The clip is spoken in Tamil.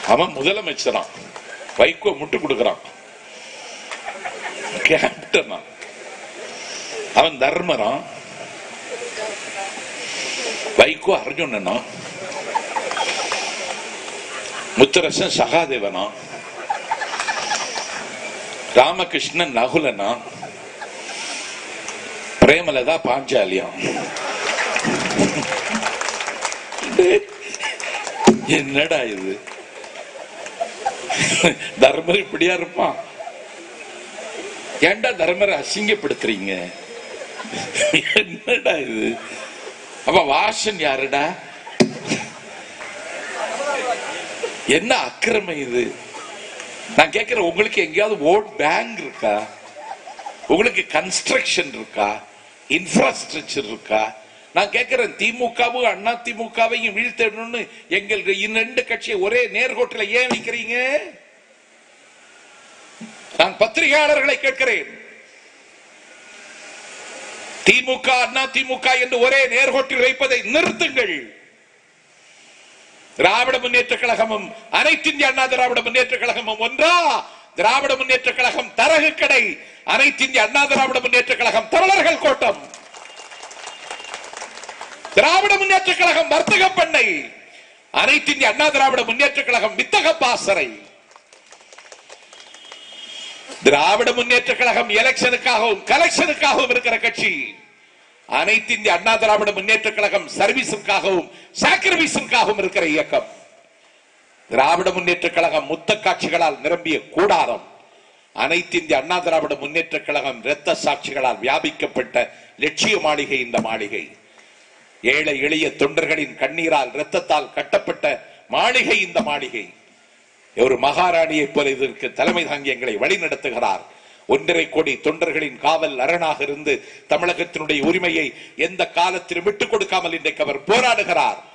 அவன் முதலமைச்சரான் வைகோ முட்டு கொடுக்கறான் கேப்டனா அவன் தர்மரான் வைகோ அர்ஜுனனா முத்தரசன் சகாதேவனா ராமகிருஷ்ணன் நகுலனா பிரேமலதா பாஞ்சாலியா என்னடா இது தர்மர் இப்படியா இருப்பான் ஏன்டா தர்மரை அசிங்கப்படுத்துறீங்க என்னடா இது அப்ப வாசன் யாருடா என்ன அக்கிரமை இது நான் கேட்கிறேன் உங்களுக்கு எங்கேயாவது ஓட் பேங்க் இருக்கா உங்களுக்கு கன்ஸ்ட்ரக்ஷன் இருக்கா இன்ஃப்ராஸ்ட்ரக்சர் இருக்கா நான் கேட்கிறேன் திமுகவும் அண்ணா திமுகவையும் வீழ்த்தணும்னு எங்கள் இரண்டு கட்சியை ஒரே நேர்கோட்டில் ஏன் வைக்கிறீங்க நான் பத்திரிகையாளர்களை கேட்கிறேன் திமுக அண்ணா திமுக என்று ஒரே நேர்கோட்டில் வைப்பதை நிறுத்துங்கள் திராவிட முன்னேற்ற கழகமும் அனைத்து இந்திய அண்ணா திராவிட முன்னேற்ற கழகமும் ஒன்றா திராவிட முன்னேற்ற கழகம் தரகு கடை அனைத்து இந்திய அண்ணா திராவிட முன்னேற்ற கழகம் தமிழர்கள் கோட்டம் திராவிட முன்னேற்ற கழகம் வர்த்தக பண்ணை அனைத்து இந்திய அண்ணா திராவிட முன்னேற்ற கழகம் வித்தக பாசறை திராவிட முன்னேற்ற கழகம் எலெக்ஷனுக்காகவும் கலெக்ஷனுக்காகவும் இருக்கிற கட்சி அனைத்து இந்திய அண்ணா திராவிட முன்னேற்ற கழகம் சர்வீஸுக்காகவும் சாக்ரிஃபைஸுக்காகவும் இருக்கிற இயக்கம் திராவிட முன்னேற்ற கழகம் முத்த காட்சிகளால் நிரம்பிய கூடாரம் அனைத்து இந்திய அண்ணா திராவிட முன்னேற்ற கழகம் இரத்த சாட்சிகளால் வியாபிக்கப்பட்ட லட்சிய மாளிகை இந்த மாளிகை ஏழை எளிய தொண்டர்களின் கண்ணீரால் இரத்தத்தால் கட்டப்பட்ட மாளிகை இந்த மாளிகை ஒரு மகாராணியை போல இதற்கு தலைமை தாங்கி எங்களை வழிநடத்துகிறார் ஒன்றரை கோடி தொண்டர்களின் காவல் அரணாக இருந்து தமிழகத்தினுடைய உரிமையை எந்த காலத்திலும் விட்டுக் கொடுக்காமல் இன்றைக்கு அவர் போராடுகிறார்